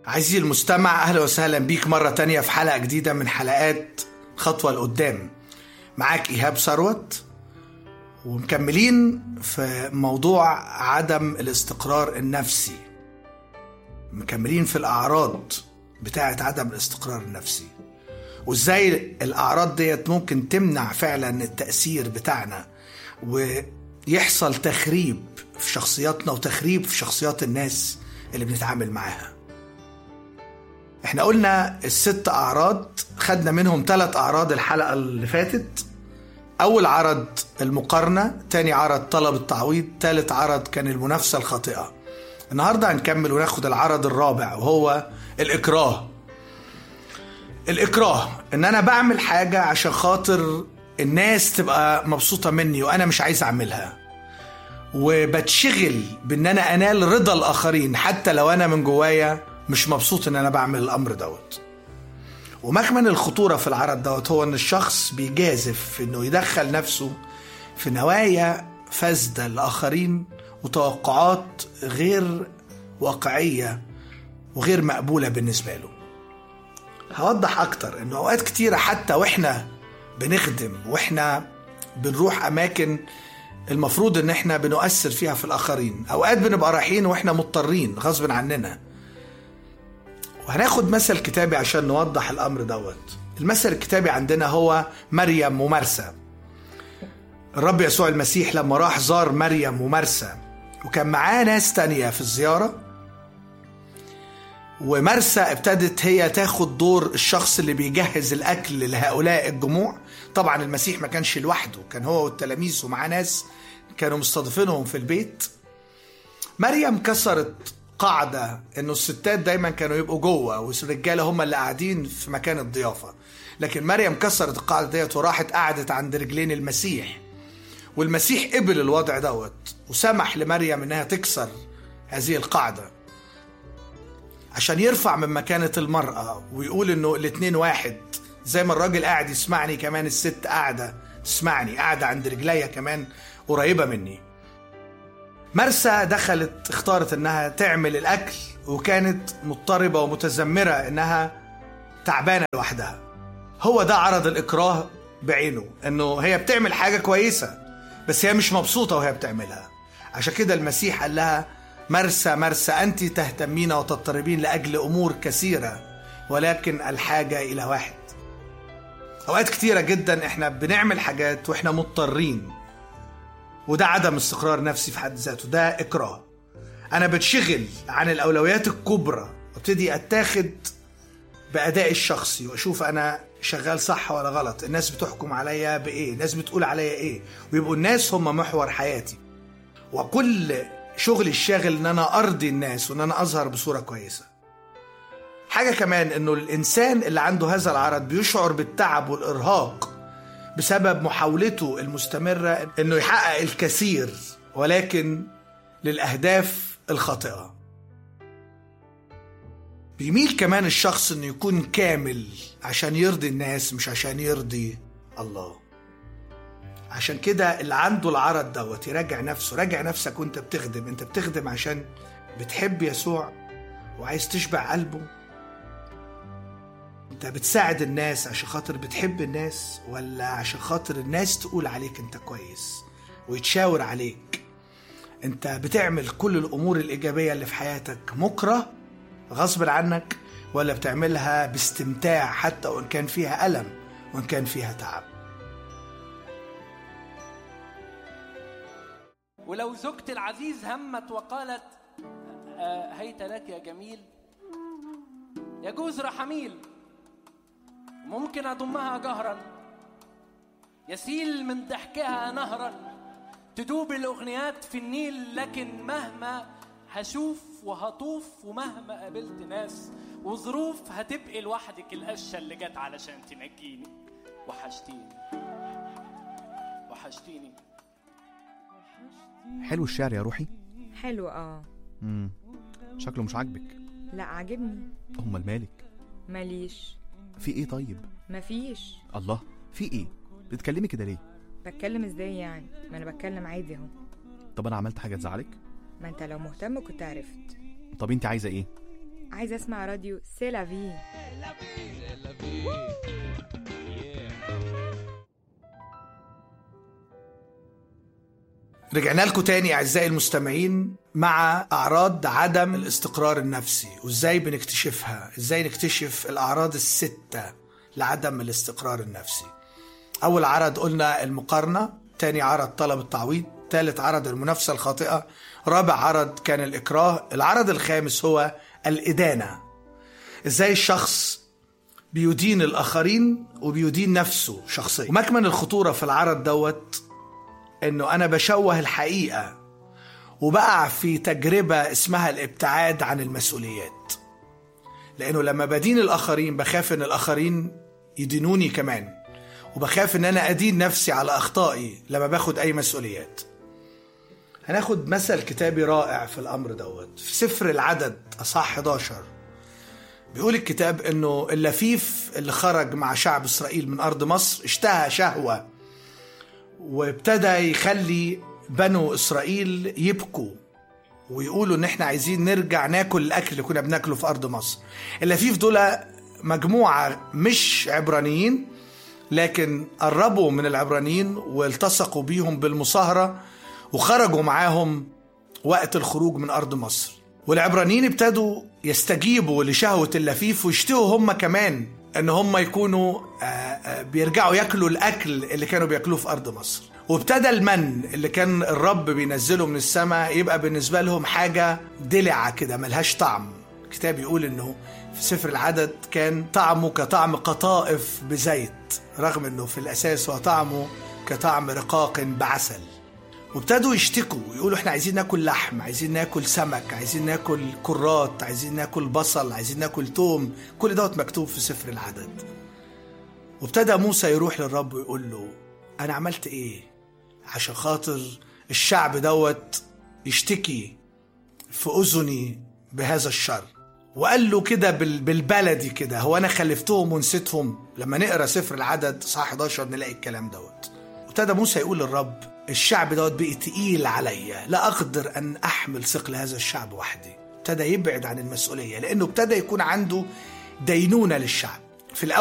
عزيزي المستمع أهلا وسهلا بيك مرة تانية في حلقة جديدة من حلقات خطوة لقدام معاك إيهاب ثروت ومكملين في موضوع عدم الاستقرار النفسي مكملين في الأعراض بتاعة عدم الاستقرار النفسي وازاي الأعراض ديت ممكن تمنع فعلا التأثير بتاعنا ويحصل تخريب في شخصياتنا وتخريب في شخصيات الناس اللي بنتعامل معاها احنا قلنا الست اعراض خدنا منهم ثلاث اعراض الحلقه اللي فاتت اول عرض المقارنه تاني عرض طلب التعويض تالت عرض كان المنافسه الخاطئه النهارده هنكمل وناخد العرض الرابع وهو الاكراه الاكراه ان انا بعمل حاجه عشان خاطر الناس تبقى مبسوطه مني وانا مش عايز اعملها وبتشغل بان انا انال رضا الاخرين حتى لو انا من جوايا مش مبسوط ان انا بعمل الامر دوت ومكمن الخطوره في العرض دوت هو ان الشخص بيجازف في انه يدخل نفسه في نوايا فاسده لاخرين وتوقعات غير واقعيه وغير مقبوله بالنسبه له هوضح اكتر انه اوقات كتيره حتى واحنا بنخدم واحنا بنروح اماكن المفروض ان احنا بنؤثر فيها في الاخرين اوقات بنبقى رايحين واحنا مضطرين غصب عننا وهناخد مثل كتابي عشان نوضح الامر دوت المثل الكتابي عندنا هو مريم ومرسى الرب يسوع المسيح لما راح زار مريم ومرسى وكان معاه ناس تانية في الزيارة ومرسى ابتدت هي تاخد دور الشخص اللي بيجهز الأكل لهؤلاء الجموع طبعا المسيح ما كانش لوحده كان هو والتلاميذ ومعاه ناس كانوا مستضيفينهم في البيت مريم كسرت قاعدة انه الستات دايما كانوا يبقوا جوه والرجالة هم اللي قاعدين في مكان الضيافة لكن مريم كسرت القاعدة ديت وراحت قعدت عند رجلين المسيح والمسيح قبل الوضع دوت وسمح لمريم انها تكسر هذه القاعدة عشان يرفع من مكانة المرأة ويقول انه الاتنين واحد زي ما الراجل قاعد يسمعني كمان الست قاعدة تسمعني قاعدة عند رجليا كمان قريبة مني مرسى دخلت اختارت انها تعمل الاكل وكانت مضطربه ومتذمره انها تعبانه لوحدها هو ده عرض الاكراه بعينه انه هي بتعمل حاجه كويسه بس هي مش مبسوطه وهي بتعملها عشان كده المسيح قال لها مرسى مرسى انت تهتمين وتضطربين لاجل امور كثيره ولكن الحاجه الى واحد اوقات كتيره جدا احنا بنعمل حاجات واحنا مضطرين وده عدم استقرار نفسي في حد ذاته ده اكراه انا بتشغل عن الاولويات الكبرى وابتدي اتاخد بادائي الشخصي واشوف انا شغال صح ولا غلط الناس بتحكم عليا بايه الناس بتقول عليا ايه ويبقوا الناس هم محور حياتي وكل شغلي الشاغل ان انا ارضي الناس وان انا اظهر بصوره كويسه حاجه كمان انه الانسان اللي عنده هذا العرض بيشعر بالتعب والارهاق بسبب محاولته المستمرة انه يحقق الكثير ولكن للأهداف الخاطئة بيميل كمان الشخص انه يكون كامل عشان يرضي الناس مش عشان يرضي الله عشان كده اللي عنده العرض دوت يراجع نفسه راجع نفسك وانت بتخدم انت بتخدم عشان بتحب يسوع وعايز تشبع قلبه انت بتساعد الناس عشان خاطر بتحب الناس ولا عشان خاطر الناس تقول عليك انت كويس ويتشاور عليك انت بتعمل كل الامور الايجابيه اللي في حياتك مكره غصب عنك ولا بتعملها باستمتاع حتى وان كان فيها الم وان كان فيها تعب ولو زوجتي العزيز همت وقالت آه، هيت لك يا جميل يجوز رحميل ممكن أضمها جهرا يسيل من ضحكها نهرا تدوب الأغنيات في النيل لكن مهما هشوف وهطوف ومهما قابلت ناس وظروف هتبقي لوحدك القشة اللي جت علشان تنجيني وحشتيني وحشتيني حلو الشعر يا روحي حلو اه امم شكله مش عاجبك لا عاجبني امال مالك ماليش في ايه طيب مفيش الله في ايه بتتكلمي كده ليه بتكلم ازاي يعني ما انا بتكلم عادي اهو طب انا عملت حاجه تزعلك ما انت لو مهتم كنت عرفت طب انت عايزه ايه عايزة اسمع راديو سيلافي رجعنا لكم تاني اعزائي المستمعين مع اعراض عدم الاستقرار النفسي وازاي بنكتشفها ازاي نكتشف الاعراض الستة لعدم الاستقرار النفسي اول عرض قلنا المقارنة تاني عرض طلب التعويض ثالث عرض المنافسة الخاطئة رابع عرض كان الإكراه العرض الخامس هو الإدانة إزاي الشخص بيدين الآخرين وبيدين نفسه شخصيا ومكمن الخطورة في العرض دوت إنه أنا بشوه الحقيقة وبقع في تجربة اسمها الابتعاد عن المسؤوليات لأنه لما بدين الآخرين بخاف إن الآخرين يدينوني كمان وبخاف إن أنا أدين نفسي على أخطائي لما باخد أي مسؤوليات هناخد مثل كتابي رائع في الأمر دوت في سفر العدد أصح 11 بيقول الكتاب إنه اللفيف اللي خرج مع شعب إسرائيل من أرض مصر اشتهى شهوة وابتدى يخلي بنو إسرائيل يبكوا ويقولوا إن إحنا عايزين نرجع ناكل الأكل اللي كنا بناكله في أرض مصر اللفيف دول مجموعة مش عبرانيين لكن قربوا من العبرانيين والتصقوا بيهم بالمصاهرة وخرجوا معاهم وقت الخروج من أرض مصر والعبرانيين ابتدوا يستجيبوا لشهوة اللفيف ويشتهوا هم كمان ان هم يكونوا آه، آه، بيرجعوا ياكلوا الاكل اللي كانوا بياكلوه في ارض مصر وابتدى المن اللي كان الرب بينزله من السماء يبقى بالنسبه لهم حاجه دلعه كده ملهاش طعم الكتاب يقول انه في سفر العدد كان طعمه كطعم قطائف بزيت رغم انه في الاساس هو طعمه كطعم رقاق بعسل وابتدوا يشتكوا يقولوا احنا عايزين ناكل لحم عايزين ناكل سمك عايزين ناكل كرات عايزين ناكل بصل عايزين ناكل توم كل دوت مكتوب في سفر العدد وابتدى موسى يروح للرب ويقول له انا عملت ايه عشان خاطر الشعب دوت يشتكي في اذني بهذا الشر وقال له كده بال- بالبلدي كده هو انا خلفتهم ونسيتهم لما نقرا سفر العدد صح 11 نلاقي الكلام دوت ابتدى موسى يقول للرب الشعب دوت بقي تقيل عليا لا اقدر ان احمل ثقل هذا الشعب وحدي ابتدى يبعد عن المسؤوليه لانه ابتدى يكون عنده دينونه للشعب في الاول